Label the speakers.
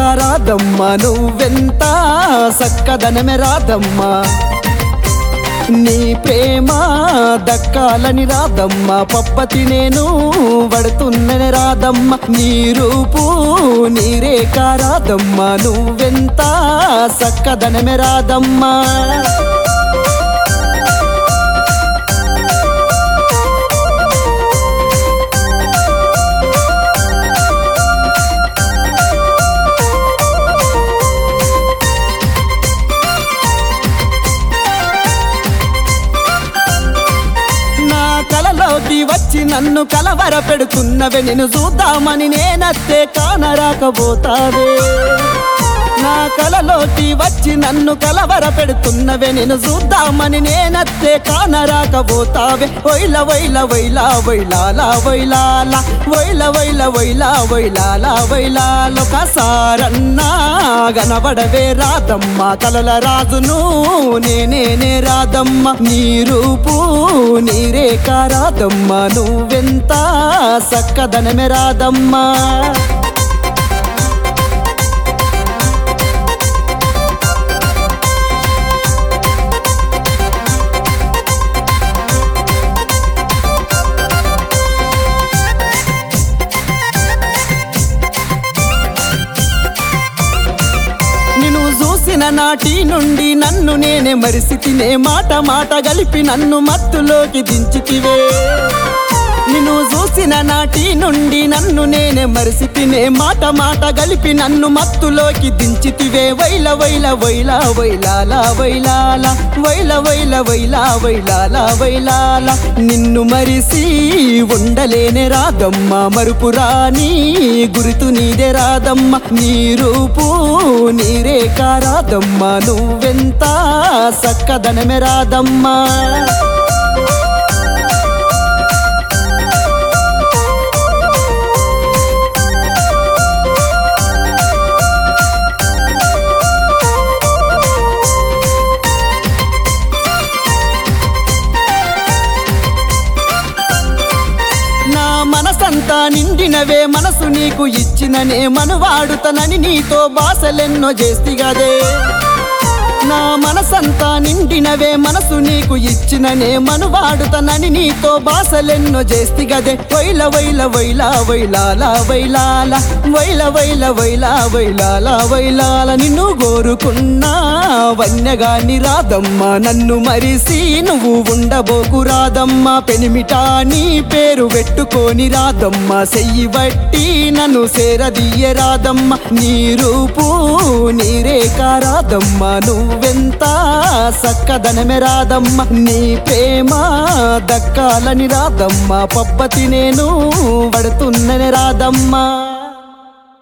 Speaker 1: కారాదమ్మ నువ్వెంత సక్కదనమే రాదమ్మా నీ ప్రేమ దక్కాలని రాదమ్మ పప్పతి నేను పడుతున్నని రాదమ్మ నీ రూపు నీరే కారాదమ్మ నువ్వెంత సక్కదనమే రాదమ్మా నా కలలోకి వచ్చి నన్ను కలవర పెడుతున్నవే నేను చూద్దామని నేనత్తే కానరాకపోతావే నా కలలోకి వచ్చి నన్ను కలవర పెడుతున్నవే నేను చూద్దామని నేనత్తే కానరాకపోతావే వైల వైల వైలా వైలాలా వైలాల వైల వైల వైలా వైలాలా వైలాల ఒకసారన్నా గనబడవే రాదమ్మ కలల రాజును నేనేనే రాదమ్మ నీ రూపు నీరే కారాదమ్మ నువ్వెంత సక్కదనమే రాదమ్మా నిన్ను చూసిన నాటి నుండి నన్ను నేనే మరిసి తినే మాట మాట గలిపి నన్ను మత్తులోకి దించితివే నిన్ను చూసిన నాటి నుండి నన్ను నేనే మరిసి తినే మాట మాట గలిపి నన్ను మత్తులోకి దించితివే వైల వైల వైల వైలాల వైలాల వైల వైల వైల వైలాల వైలాల నిన్ను మరిసి ఉండలేనే రాదమ్మ మరుపు రాని గుర్తు నీదే రాదమ్మ నీ రూపు నీరే కారాదమ్మ నువ్వెంత సక్కదనమే రాదమ్మా నా మనసంతా నిండినవే మనసు నీకు ఇచ్చిననే మనువాడుతనని నీతో బాసలెన్నో చేస్తిగదే నా మనసంతా నిండినవే మనసు నీకు ఇచ్చిననే మనువాడుతనని నీతో బాసలెన్నో చేస్తిగదే వైల వైల వైల వైలాల వైలాల వైల వైల వైల వైలాల వైలాల నిన్ను కోరుకున్నా వన్యగాని రాదమ్మ నన్ను మరిసి నువ్వు ఉండబోకు రాదమ్మ పెనిమిటా నీ పేరు పెట్టుకొని రాదమ్మ సెయ్యి బట్టి నన్ను సేరదీయ రాదమ్మ నీ రూపు నీరే కారాదమ్మ నువ్వెంత సక్కదనమే రాదమ్మ నీ ప్రేమ దక్కాలని రాదమ్మ పప్పతి నేను పడుతున్నని రాదమ్మా